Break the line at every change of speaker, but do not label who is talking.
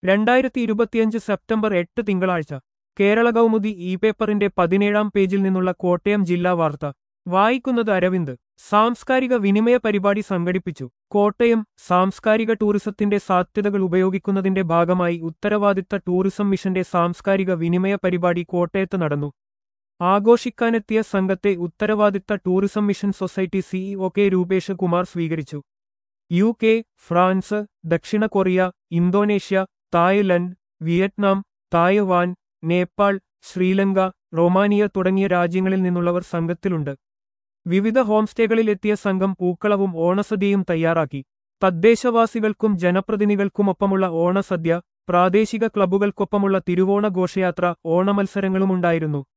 രണ്ടായിരത്തി ഇരുപത്തിയഞ്ച് സെപ്റ്റംബർ എട്ട് തിങ്കളാഴ്ച കേരള കൗമുദി ഇ പേപ്പറിന്റെ പതിനേഴാം പേജിൽ നിന്നുള്ള കോട്ടയം ജില്ലാ വാർത്ത വായിക്കുന്നത് അരവിന്ദ് സാംസ്കാരിക വിനിമയ പരിപാടി സംഘടിപ്പിച്ചു കോട്ടയം സാംസ്കാരിക ടൂറിസത്തിന്റെ സാധ്യതകൾ ഉപയോഗിക്കുന്നതിന്റെ ഭാഗമായി ഉത്തരവാദിത്ത ടൂറിസം മിഷന്റെ സാംസ്കാരിക വിനിമയ പരിപാടി കോട്ടയത്ത് നടന്നു ആഘോഷിക്കാനെത്തിയ സംഘത്തെ ഉത്തരവാദിത്ത tourism mission society CEO K Rupesh Kumar സ്വീകരിച്ചു യു കെ ഫ്രാൻസ് ദക്ഷിണ Korea Indonesia Thailand Vietnam Taiwan Nepal Sri Lanka Romania തുടങ്ങിയ രാജ്യങ്ങളിൽ നിന്നുള്ളവർ സംഘത്തിലുണ്ട് വിവിധ ഹോംസ്റ്റേകളിൽ എത്തിയ സംഘം പൂക്കളവും ഓണസദ്യയും തയ്യാറാക്കി തദ്ദേശവാസികൾക്കും ജനപ്രതിനിധികൾക്കുമൊപ്പമുള്ള ഓണസദ്യ പ്രാദേശിക ക്ലബ്ബുകൾക്കൊപ്പമുള്ള തിരുവോണ ഘോഷയാത്ര ഓണമത്സരങ്ങളുമുണ്ടായിരുന്നു